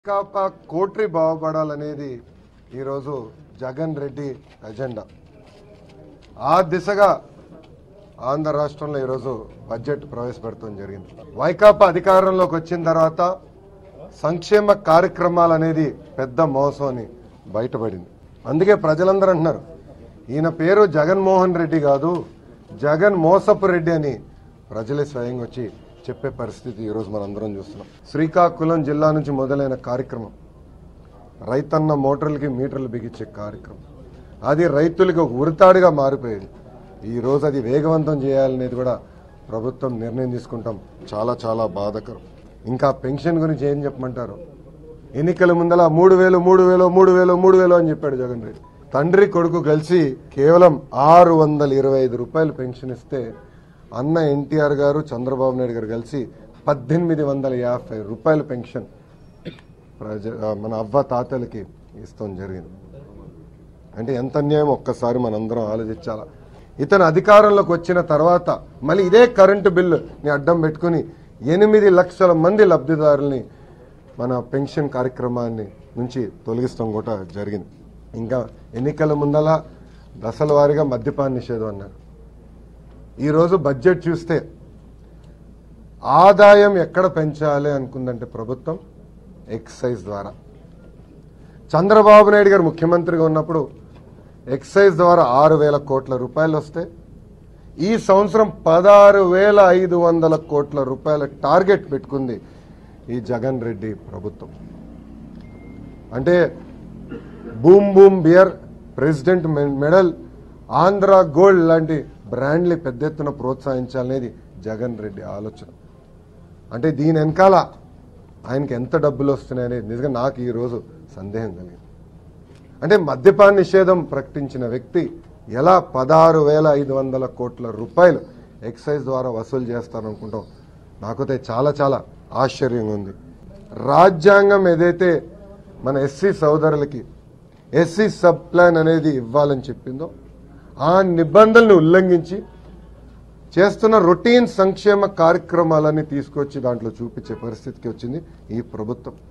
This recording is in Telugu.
వైకాపా కోట్రి బాగుపడాలనేది ఈరోజు జగన్ రెడ్డి ఎజెండా ఆ దిశగా ఆంధ్ర రాష్ట్రంలో ఈరోజు బడ్జెట్ ప్రవేశపెడతాం జరిగింది వైకాపా అధికారంలోకి వచ్చిన తర్వాత సంక్షేమ కార్యక్రమాలు అనేది పెద్ద మోసం అని బయటపడింది అందుకే ప్రజలందరూ అంటున్నారు ఈయన పేరు జగన్మోహన్ రెడ్డి కాదు జగన్ మోసపు రెడ్డి అని ప్రజలే స్వయంగా వచ్చి చెప్పే పరిస్థితి ఈరోజు మనందరం చూస్తున్నాం శ్రీకాకుళం జిల్లా నుంచి మొదలైన కార్యక్రమం రైతన్న మోటార్లకి మీటర్లు బిగించే కార్యక్రమం అది రైతులకి ఒక ఉరితాడుగా మారిపోయింది ఈ రోజు అది వేగవంతం చేయాలనేది కూడా ప్రభుత్వం నిర్ణయం తీసుకుంటాం చాలా చాలా బాధకరం ఇంకా పెన్షన్ గురించి ఏం చెప్పమంటారు ఎన్నికల ముందల మూడు వేలు మూడు వేలు మూడు వేలు మూడు వేలు అని చెప్పాడు జగన్ రెడ్డి తండ్రి కొడుకు కలిసి కేవలం ఆరు వందల ఇరవై ఐదు రూపాయలు పెన్షన్ ఇస్తే అన్న ఎన్టీఆర్ గారు చంద్రబాబు నాయుడు గారు కలిసి పద్దెనిమిది వందల యాభై రూపాయల పెన్షన్ ప్రజ మన అవ్వ తాతలకి ఇస్తాం జరిగింది అంటే ఎంత అన్యాయం ఒక్కసారి మనందరం ఆలోచించాలా ఇతను అధికారంలోకి వచ్చిన తర్వాత మళ్ళీ ఇదే కరెంటు బిల్లుని అడ్డం పెట్టుకుని ఎనిమిది లక్షల మంది లబ్ధిదారుల్ని మన పెన్షన్ కార్యక్రమాన్ని నుంచి తొలగిస్తాం కూడా జరిగింది ఇంకా ఎన్నికల ముందల దశల వారీగా మద్యపాన నిషేధం అన్నారు ఈరోజు బడ్జెట్ చూస్తే ఆదాయం ఎక్కడ పెంచాలి అనుకుందంటే ప్రభుత్వం ఎక్సైజ్ ద్వారా చంద్రబాబు నాయుడు గారు ముఖ్యమంత్రిగా ఉన్నప్పుడు ఎక్సైజ్ ద్వారా ఆరు వేల కోట్ల రూపాయలు వస్తే ఈ సంవత్సరం పదహారు వేల ఐదు వందల కోట్ల రూపాయల టార్గెట్ పెట్టుకుంది ఈ జగన్ రెడ్డి ప్రభుత్వం అంటే బూమ్ బూమ్ బియర్ ప్రెసిడెంట్ మె- మెడల్ ఆంధ్ర గోల్డ్ లాంటి బ్రాండ్లు పెద్ద ఎత్తున ప్రోత్సహించాలనేది జగన్ రెడ్డి ఆలోచన అంటే దీని వెనకాల ఆయనకి ఎంత డబ్బులు వస్తున్నాయనేది నిజంగా నాకు ఈ రోజు సందేహం కలిగింది అంటే మద్యపాన నిషేధం ప్రకటించిన వ్యక్తి ఎలా పదహారు వేల ఐదు వందల కోట్ల రూపాయలు ఎక్సైజ్ ద్వారా వసూలు చేస్తారనుకుంటాం నాకైతే చాలా చాలా ఆశ్చర్యంగా ఉంది రాజ్యాంగం ఏదైతే మన ఎస్సీ సోదరులకి ఎస్సీ సబ్ ప్లాన్ అనేది ఇవ్వాలని చెప్పిందో ఆ నిబంధనలు ఉల్లంఘించి చేస్తున్న రొటీన్ సంక్షేమ కార్యక్రమాలన్నీ తీసుకొచ్చి దాంట్లో చూపించే పరిస్థితికి వచ్చింది ఈ ప్రభుత్వం